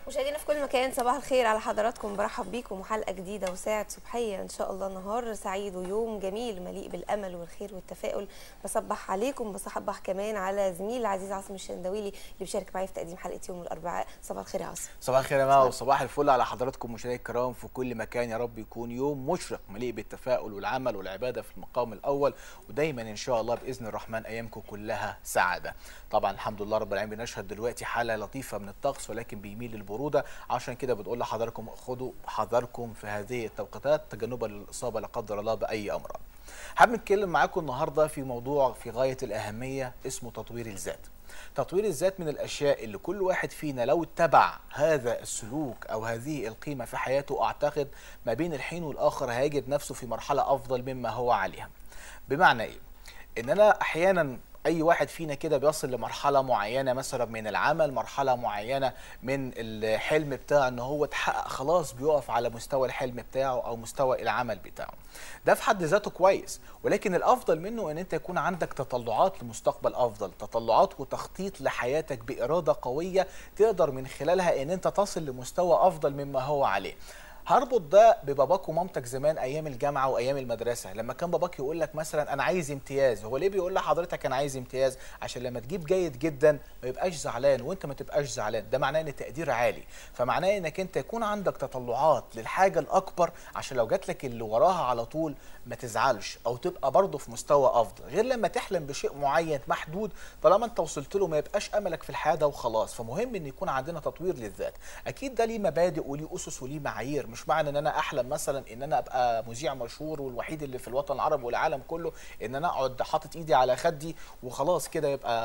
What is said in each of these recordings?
مشاهدينا في كل مكان صباح الخير على حضراتكم برحب بيكم وحلقه جديده وساعه صبحيه ان شاء الله نهار سعيد ويوم جميل مليء بالامل والخير والتفاؤل بصبح عليكم بصبح كمان على زميل العزيز عاصم الشندويلي اللي بيشارك معايا في تقديم حلقه يوم الاربعاء صباح الخير يا عاصم صباح الخير يا ماء وصباح الفل على حضراتكم مشاهدينا الكرام في كل مكان يا رب يكون يوم مشرق مليء بالتفاؤل والعمل والعباده في المقام الاول ودايما ان شاء الله باذن الرحمن ايامكم كلها سعاده طبعا الحمد لله رب العالمين بنشهد دلوقتي حاله لطيفه من الطقس ولكن بيميل للبروده عشان كده بنقول لحضراتكم خدوا حذركم في هذه التوقيتات تجنبا للاصابه لا قدر الله باي امراض حابب نتكلم معاكم النهارده في موضوع في غايه الاهميه اسمه تطوير الذات تطوير الذات من الاشياء اللي كل واحد فينا لو اتبع هذا السلوك او هذه القيمه في حياته اعتقد ما بين الحين والاخر هيجد نفسه في مرحله افضل مما هو عليها بمعنى ايه ان انا احيانا اي واحد فينا كده بيصل لمرحله معينه مثلا من العمل مرحله معينه من الحلم بتاعه ان هو اتحقق خلاص بيقف على مستوى الحلم بتاعه او مستوى العمل بتاعه ده في حد ذاته كويس ولكن الافضل منه ان انت يكون عندك تطلعات لمستقبل افضل تطلعات وتخطيط لحياتك باراده قويه تقدر من خلالها ان انت تصل لمستوى افضل مما هو عليه هربط ده بباباك ومامتك زمان ايام الجامعه وايام المدرسه لما كان باباك يقول لك مثلا انا عايز امتياز هو ليه بيقول لحضرتك انا عايز امتياز عشان لما تجيب جيد جدا ما يبقاش زعلان وانت ما تبقاش زعلان ده معناه ان التقدير عالي فمعناه انك انت يكون عندك تطلعات للحاجه الاكبر عشان لو جات لك اللي وراها على طول ما تزعلش او تبقى برضه في مستوى افضل غير لما تحلم بشيء معين محدود طالما انت وصلت له ما يبقاش املك في الحياه ده وخلاص فمهم ان يكون عندنا تطوير للذات اكيد ده ليه مبادئ وليه اسس وليه معايير مش معنى ان انا احلم مثلا ان انا ابقى مذيع مشهور والوحيد اللي في الوطن العربي والعالم كله ان انا اقعد حاطط ايدي على خدي وخلاص كده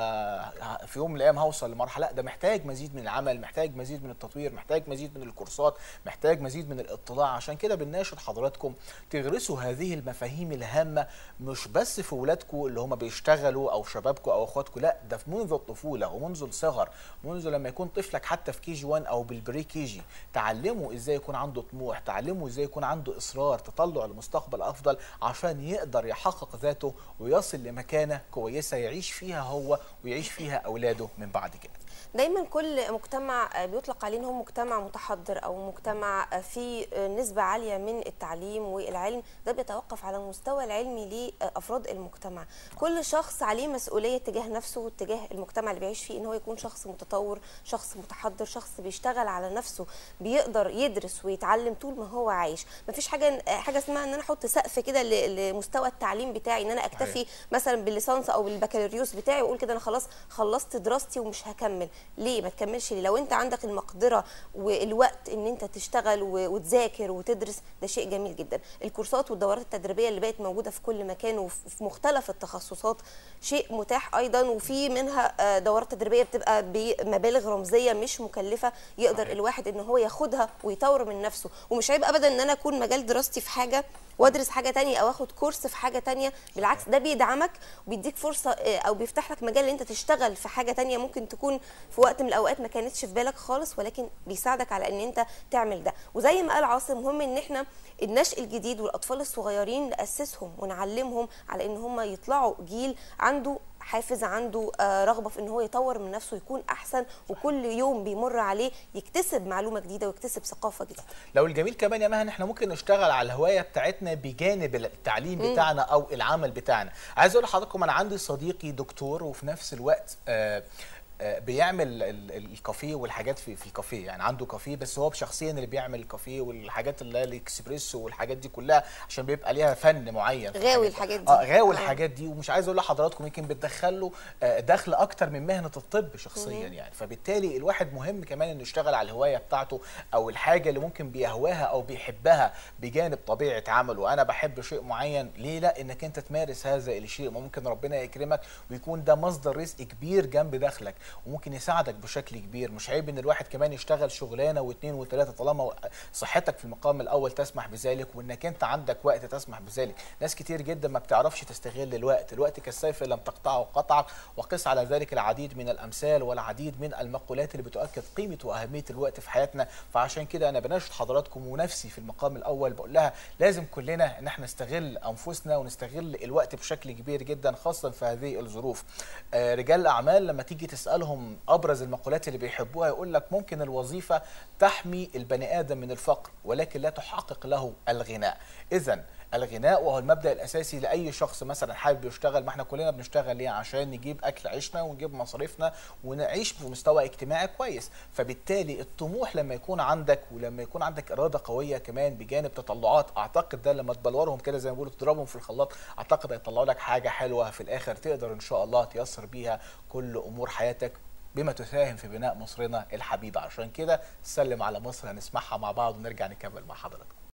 يبقى في يوم من الايام هوصل لمرحله لا ده محتاج مزيد من العمل محتاج مزيد من التطوير محتاج مزيد من الكورسات محتاج مزيد من الاطلاع عشان كده بنناشد حضراتكم تغرسوا هذه المفاهيم الهامه مش بس في ولادكم اللي هم بيشتغلوا او شبابكم او اخواتكم لا ده في منذ الطفوله ومنذ الصغر منذ لما يكون طفلك حتى في كي جي 1 او بالبري كي جي تعلمه ازاي يكون عنده طموح تعلمه ازاي يكون عنده اصرار تطلع لمستقبل افضل عشان يقدر يحقق ذاته ويصل لمكانه كويسه يعيش فيها هو ويعيش فيها اولاده من بعد كده دايما كل مجتمع بيطلق عليه ان هو مجتمع متحضر او مجتمع فيه نسبه عاليه من التعليم والعلم ده بيتوقف على المستوى العلمي لافراد المجتمع كل شخص عليه مسؤوليه تجاه نفسه وتجاه المجتمع اللي بيعيش فيه ان هو يكون شخص متطور شخص متحضر شخص بيشتغل على نفسه بيقدر يدرس ويتعلم طول ما هو عايش مفيش حاجه حاجه اسمها ان انا احط سقف كده لمستوى التعليم بتاعي ان انا اكتفي مثلا بالليسانس او بالبكالوريوس بتاعي واقول كده انا خلاص خلصت دراستي ومش هكمل ليه ما تكملش ليه لو انت عندك المقدره والوقت ان انت تشتغل وتذاكر وتدرس ده شيء جميل جدا الكورسات والدورات التدريبيه اللي بقت موجوده في كل مكان وفي مختلف التخصصات شيء متاح ايضا وفي منها دورات تدريبيه بتبقى بمبالغ رمزيه مش مكلفه يقدر صحيح. الواحد ان هو ياخدها ويطور من نفسه ومش عيب ابدا ان انا اكون مجال دراستي في حاجه وادرس حاجه تانية او اخد كورس في حاجه تانية بالعكس ده بيدعمك وبيديك فرصه او بيفتح لك مجال ان انت تشتغل في حاجه تانية ممكن تكون في وقت من الاوقات ما كانتش في بالك خالص ولكن بيساعدك على ان انت تعمل ده وزي ما قال عاصم مهم ان احنا النشء الجديد والاطفال الصغيرين ناسسهم ونعلمهم على ان هم يطلعوا جيل عنده حافز عنده رغبه في ان هو يطور من نفسه يكون احسن وكل يوم بيمر عليه يكتسب معلومه جديده ويكتسب ثقافه جديده لو الجميل كمان يا مهن احنا ممكن نشتغل على الهوايه بتاعتنا بجانب التعليم بتاعنا او العمل بتاعنا عايز اقول لحضراتكم انا عندي صديقي دكتور وفي نفس الوقت آه بيعمل الكافيه والحاجات في في الكافيه يعني عنده كافيه بس هو بشخصيا اللي بيعمل الكافيه والحاجات اللي هي الاكسبريسو والحاجات دي كلها عشان بيبقى ليها فن معين غاوي الحاجات دي اه غاوي الحاجات دي ومش عايز اقول لحضراتكم يمكن بتدخل له دخل اكتر من مهنه الطب شخصيا يعني فبالتالي الواحد مهم كمان انه يشتغل على الهوايه بتاعته او الحاجه اللي ممكن بيهواها او بيحبها بجانب طبيعه عمله انا بحب شيء معين ليه لا انك انت تمارس هذا الشيء ممكن ربنا يكرمك ويكون ده مصدر رزق كبير جنب دخلك وممكن يساعدك بشكل كبير مش عيب ان الواحد كمان يشتغل شغلانه واثنين وثلاثه طالما صحتك في المقام الاول تسمح بذلك وانك انت عندك وقت تسمح بذلك ناس كتير جدا ما بتعرفش تستغل الوقت الوقت كالسيف لم تقطعه قطعك وقس على ذلك العديد من الامثال والعديد من المقولات اللي بتؤكد قيمه واهميه الوقت في حياتنا فعشان كده انا بناشد حضراتكم ونفسي في المقام الاول بقول لها لازم كلنا ان احنا نستغل انفسنا ونستغل الوقت بشكل كبير جدا خاصه في هذه الظروف آه رجال الاعمال لما تيجي تسال تسالهم ابرز المقولات اللي بيحبوها يقول لك ممكن الوظيفه تحمي البني ادم من الفقر ولكن لا تحقق له الغناء اذا الغناء وهو المبدا الاساسي لاي شخص مثلا حابب يشتغل ما احنا كلنا بنشتغل ليه عشان نجيب اكل عيشنا ونجيب مصاريفنا ونعيش في مستوى اجتماعي كويس فبالتالي الطموح لما يكون عندك ولما يكون عندك اراده قويه كمان بجانب تطلعات اعتقد ده لما تبلورهم كده زي ما بيقولوا تضربهم في الخلاط اعتقد هيطلعوا لك حاجه حلوه في الاخر تقدر ان شاء الله تيسر بيها كل امور حياتك بما تساهم في بناء مصرنا الحبيبه عشان كده سلم على مصر هنسمعها مع بعض ونرجع نكمل مع حضراتكم